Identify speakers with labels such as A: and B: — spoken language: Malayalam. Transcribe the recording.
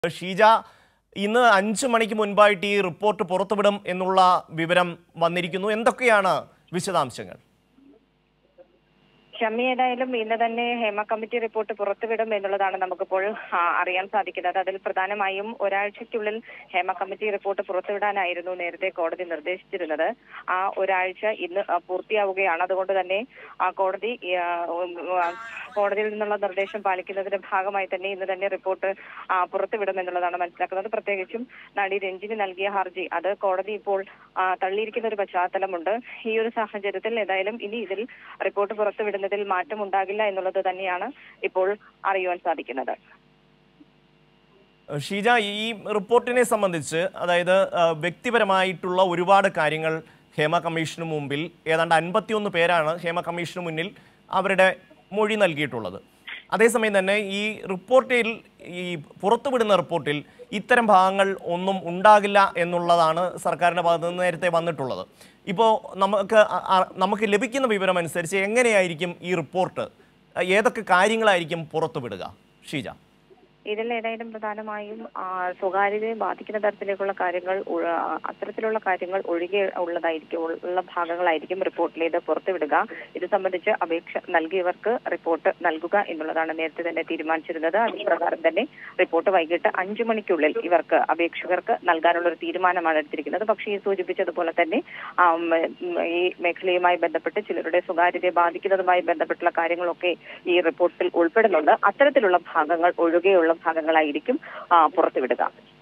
A: ഷീജ ഇന്ന് അഞ്ചു മണിക്ക് മുൻപായിട്ട് ഈ റിപ്പോർട്ട് പുറത്തുവിടും എന്നുള്ള വിവരം വന്നിരിക്കുന്നു എന്തൊക്കെയാണ് വിശദാംശങ്ങൾ
B: ഷമ്മി ഏതായാലും ഇന്ന് തന്നെ ഹേമ കമ്മിറ്റി റിപ്പോർട്ട് പുറത്തുവിടും എന്നുള്ളതാണ് നമുക്കിപ്പോൾ ആ, അറിയാൻ സാധിക്കുന്നത് അതിൽ പ്രധാനമായും ഒരാഴ്ചയ്ക്കുള്ളിൽ ഹേമ കമ്മിറ്റി റിപ്പോർട്ട് പുറത്തുവിടാനായിരുന്നു നേരത്തെ കോടതി നിർദ്ദേശിച്ചിരുന്നത് ആ ഒരാഴ്ച ഇന്ന് ആ, പൂർത്തിയാവുകയാണ് അതുകൊണ്ട് തന്നെ ആ കോടതി ആ, ഉം, ആ, കോടതിയിൽ നിന്നുള്ള നിർദ്ദേശം പാലിക്കുന്നതിന്റെ ഭാഗമായി തന്നെ ഇന്ന് തന്നെ റിപ്പോർട്ട് ആ, പുറത്തുവിടും എന്നുള്ളതാണ് മനസ്സിലാക്കുന്നത് പ്രത്യേകിച്ചും നടി രഞ്ജിനി നൽകിയ ഹർജി അത് കോടതി ഇപ്പോൾ ആ, തള്ളിയിരിക്കുന്ന ഒരു പശ്ചാത്തലമുണ്ട് ഈ ഒരു സാഹചര്യത്തിൽ ഏതായാലും ഇനി ഇതിൽ റിപ്പോർട്ട് പുറത്തുവിടുന്നതിൽ മാറ്റം ഉണ്ടാകില്ല എന്നുള്ളത് തന്നെയാണ് ഇപ്പോൾ അറിയുവാൻ സാധിക്കുന്നത്
A: ഷീജ ഈ റിപ്പോർട്ടിനെ സംബന്ധിച്ച് അതായത് ആ, വ്യക്തിപരമായിട്ടുള്ള ഒരുപാട് കാര്യങ്ങൾ ഹേമ കമ്മീഷന് മുമ്പിൽ ഏതാണ്ട് അൻപത്തിയൊന്ന് പേരാണ് ഹേമ കമ്മീഷന് മുന്നിൽ അവരുടെ മൊഴി നൽകിയിട്ടുള്ളത് അതേസമയം തന്നെ ഈ റിപ്പോർട്ടിൽ ഈ പുറത്തുവിടുന്ന റിപ്പോർട്ടിൽ ഇത്തരം ഭാഗങ്ങൾ ഒന്നും ഉണ്ടാകില്ല എന്നുള്ളതാണ് സർക്കാരിൻ്റെ ഭാഗത്ത് നിന്ന് നേരത്തെ വന്നിട്ടുള്ളത് ഇപ്പോൾ നമുക്ക് അ- അ- നമുക്ക് ലഭിക്കുന്ന വിവരം അനുസരിച്ച് എങ്ങനെയായിരിക്കും ഈ റിപ്പോർട്ട് ഏതൊക്കെ കാര്യങ്ങളായിരിക്കും പുറത്തുവിടുക ഷീജ
B: ഇതിൽ ഏതായാലും പ്രധാനമായും ആ, സ്വകാര്യതയെ ബാധിക്കുന്ന തരത്തിലേക്കുള്ള കാര്യങ്ങൾ ഉ- ആ, അത്തരത്തിലുള്ള കാര്യങ്ങൾ ഒഴികെ ഉള്ളതായിരിക്കും ഉള്ള ഭാഗങ്ങളായിരിക്കും റിപ്പോർട്ടിൽ ഇത് പുറത്തുവിടുക ഇത് സംബന്ധിച്ച് അപേക്ഷ നൽകിയവർക്ക് റിപ്പോർട്ട് നൽകുക എന്നുള്ളതാണ് നേരത്തെ തന്നെ തീരുമാനിച്ചിരുന്നത് അതിന് പ്രകാരം തന്നെ റിപ്പോർട്ട് വൈകിട്ട് അഞ്ചു മണിക്കുള്ളിൽ ഇവർക്ക് അപേക്ഷകർക്ക് നൽകാനുള്ള ഒരു തീരുമാനമാണ് എടുത്തിരിക്കുന്നത് പക്ഷേ ഈ സൂചിപ്പിച്ചതുപോലെ തന്നെ ആ, ഉം, ഉം, ഈ മേഖലയുമായി ബന്ധപ്പെട്ട് ചിലരുടെ സ്വകാര്യതയെ ബാധിക്കുന്നതുമായി ബന്ധപ്പെട്ടുള്ള കാര്യങ്ങളൊക്കെ ഈ റിപ്പോർട്ടിൽ ഉൾപ്പെടുന്നുണ്ട് അത്തരത്തിലുള്ള ഭാഗങ്ങൾ ഒഴികെയുള്ള ഭാഗങ്ങളായിരിക്കും ആ, പുറത്തുവിടുക